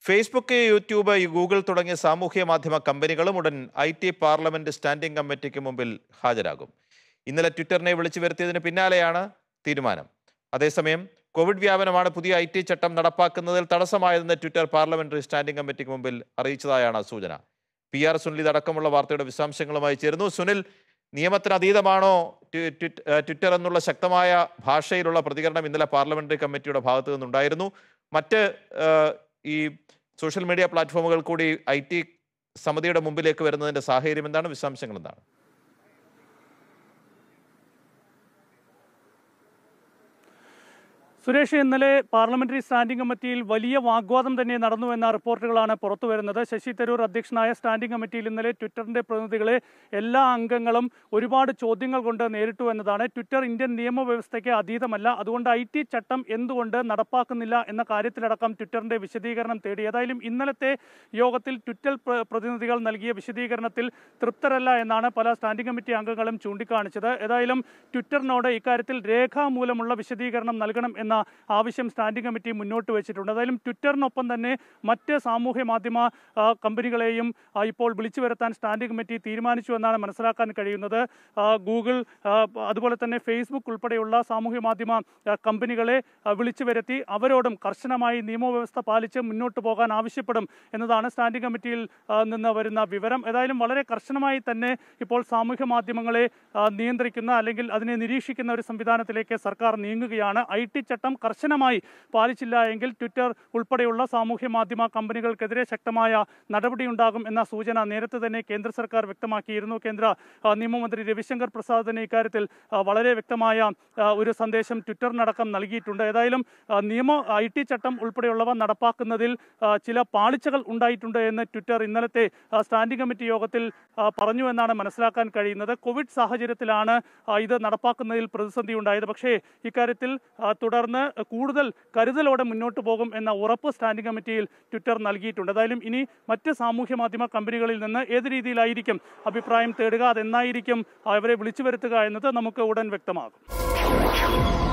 Facebook YouTube ഈ Google തുടങ്ങിയ സാമൂഹ്യ മാധ്യമ കമ്പനികളും ഉടൻ ഐ ടി പാർലമെന്റ് സ്റ്റാൻഡിംഗ് കമ്മിറ്റിക്ക് മുമ്പിൽ ഹാജരാകും ഇന്നലെ ട്വിറ്ററിനെ വിളിച്ചു വരുത്തിയതിന് പിന്നാലെയാണ് തീരുമാനം അതേസമയം കോവിഡ് വ്യാപനമാണ് പുതിയ ഐ ടി ചട്ടം നടപ്പാക്കുന്നതിൽ തടസ്സമായതെന്ന് ട്വിറ്റർ പാർലമെന്ററി സ്റ്റാൻഡിംഗ് കമ്മിറ്റിക്ക് മുമ്പിൽ അറിയിച്ചതായാണ് സൂചന പി ആർ സുനിൽ അടക്കമുള്ള വാർത്തയുടെ വിശദാംശങ്ങളുമായി ചേരുന്നു സുനിൽ നിയമത്തിന് അതീതമാണോ ട്വി- ട്വിറ്റ്- ഏഹ് ട്വിറ്റർ എന്നുള്ള ശക്തമായ ഭാഷയിലുള്ള പ്രതികരണം ഇന്നലെ പാർലമെന്ററി കമ്മിറ്റിയുടെ ഭാഗത്തു നിന്നുണ്ടായിരുന്നു മറ്റ് ഏഹ്, ഈ സോഷ്യൽ മീഡിയ പ്ലാറ്റ്ഫോമുകൾ കൂടി ഐ ടി സമിതിയുടെ മുമ്പിലേക്ക് വരുന്നതിന്റെ സാഹചര്യം എന്താണ് വിശദാംശങ്ങൾ എന്താണ് സുരേഷ് ഇന്നലെ പാർലമെന്ററി സ്റ്റാൻഡിംഗ് കമ്മിറ്റിയിൽ വലിയ വാഗ്വാദം തന്നെ നടന്നു എന്ന റിപ്പോർട്ടുകളാണ് പുറത്തു വരുന്നത് ശശി തരൂർ അധ്യക്ഷനായ സ്റ്റാൻഡിംഗ് കമ്മിറ്റിയിൽ ഇന്നലെ ട്വിറ്ററിന്റെ പ്രതിനിധികളെ എല്ലാ അംഗങ്ങളും ഒരുപാട് ചോദ്യങ്ങൾ കൊണ്ട് നേരിട്ടു എന്നതാണ് ട്വിറ്റർ ഇന്ത്യൻ നിയമവ്യവസ്ഥയ്ക്ക് അതീതമല്ല അതുകൊണ്ട് ഐ ടി ചട്ടം എന്തുകൊണ്ട് നടപ്പാക്കുന്നില്ല എന്ന കാര്യത്തിലടക്കം ട്വിറ്ററിന്റെ വിശദീകരണം തേടി ഏതായാലും ഇന്നലത്തെ യോഗത്തിൽ ട്വിറ്റർ പ്ര- പ്രതിനിധികൾ നൽകിയ വിശദീകരണത്തിൽ തൃപ്തരല്ല എന്നാണ് പല സ്റ്റാൻഡിംഗ് കമ്മിറ്റി അംഗങ്ങളും ചൂണ്ടിക്കാണിച്ചത് ഏതായാലും ട്വിറ്ററിനോട് ഇക്കാര്യത്തിൽ രേഖാമൂലമുള്ള വിശദീകരണം നൽകണം എന്ന ആവശ്യം സ്റ്റാൻഡിംഗ് കമ്മിറ്റി മുന്നോട്ട് വെച്ചിട്ടുണ്ട് ഏതായാലും ട്വിറ്ററിനൊപ്പം തന്നെ മറ്റ് സാമൂഹ്യ മാധ്യമ ആ, കമ്പനികളെയും ആ, ഇപ്പോൾ വിളിച്ചു വരുത്താൻ സ്റ്റാൻഡിംഗ് കമ്മിറ്റി തീരുമാനിച്ചു എന്നാണ് മനസ്സിലാക്കാൻ കഴിയുന്നത് ആ, ഗൂഗിൾ ആ, അതുപോലെ തന്നെ ഫേസ്ബുക്ക് ഉൾപ്പെടെയുള്ള സാമൂഹ്യ മാധ്യമ ആ, കമ്പനികളെ ആ, വിളിച്ചു വരുത്തി അവരോടും കർശനമായി നിയമവ്യവസ്ഥ പാലിച്ച് മുന്നോട്ട് പോകാൻ ആവശ്യപ്പെടും എന്നതാണ് സ്റ്റാൻഡിംഗ് കമ്മിറ്റിയിൽ ആ, നിന്ന് വരുന്ന വിവരം ഏതായാലും വളരെ കർശനമായി തന്നെ ഇപ്പോൾ സാമൂഹ്യ മാധ്യമങ്ങളെ ആ, നിയന്ത്രിക്കുന്ന അല്ലെങ്കിൽ അതിനെ നിരീക്ഷിക്കുന്ന ഒരു സംവിധാനത്തിലേക്ക് സർക്കാർ നീങ്ങുകയാണ് ഐ ടി ചട്ടം കർശനമായി പാലിച്ചില്ല എങ്കിൽ ട്വിറ്റർ ഉൾപ്പെടെയുള്ള സാമൂഹ്യ മാധ്യമ കമ്പനികൾക്കെതിരെ ശക്തമായ നടപടിയുണ്ടാകും എന്ന സൂചന നേരത്തെ തന്നെ കേന്ദ്ര സർക്കാർ വ്യക്തമാക്കിയിരുന്നു കേന്ദ്ര ആ, നിയമമന്ത്രി രവിശങ്കർ പ്രസാദ് തന്നെ ഇക്കാര്യത്തിൽ ആ, വളരെ വ്യക്തമായ ആ, ഒരു സന്ദേശം ട്വിറ്ററിനടക്കം നൽകിയിട്ടുണ്ട് ഏതായാലും ആ, നിയമ ഐ ടി ചട്ടം ഉൾപ്പെടെയുള്ളവ നടപ്പാക്കുന്നതിൽ ആ, ചില പാളിച്ചകൾ ഉണ്ടായിട്ടുണ്ട് എന്ന് ട്വിറ്റർ ഇന്നലത്തെ ആ, സ്റ്റാൻഡിംഗ് കമ്മിറ്റി യോഗത്തിൽ ആ, പറഞ്ഞു എന്നാണ് മനസ്സിലാക്കാൻ കഴിയുന്നത് കോവിഡ് സാഹചര്യത്തിലാണ് ആ, ഇത് നടപ്പാക്കുന്നതിൽ പ്രതിസന്ധി ഉണ്ടായത് പക്ഷേ ഇക്കാര്യത്തിൽ ആ, തുടർന്ന് കൂടുതൽ കരുതലോടെ മുന്നോട്ട് പോകും എന്ന ഉറപ്പ് സ്റ്റാൻഡിംഗ് കമ്മിറ്റിയിൽ ട്വിറ്റർ നൽകിയിട്ടുണ്ട് ഏതായാലും ഇനി മറ്റ് സാമൂഹ്യ മാധ്യമ കമ്പനികളിൽ നിന്ന് ഏത് രീതിയിലായിരിക്കും അഭിപ്രായം തേടുക അതെന്നായിരിക്കും അവരെ വിളിച്ചു വരുത്തുക എന്നത് നമുക്ക് ഉടൻ വ്യക്തമാകും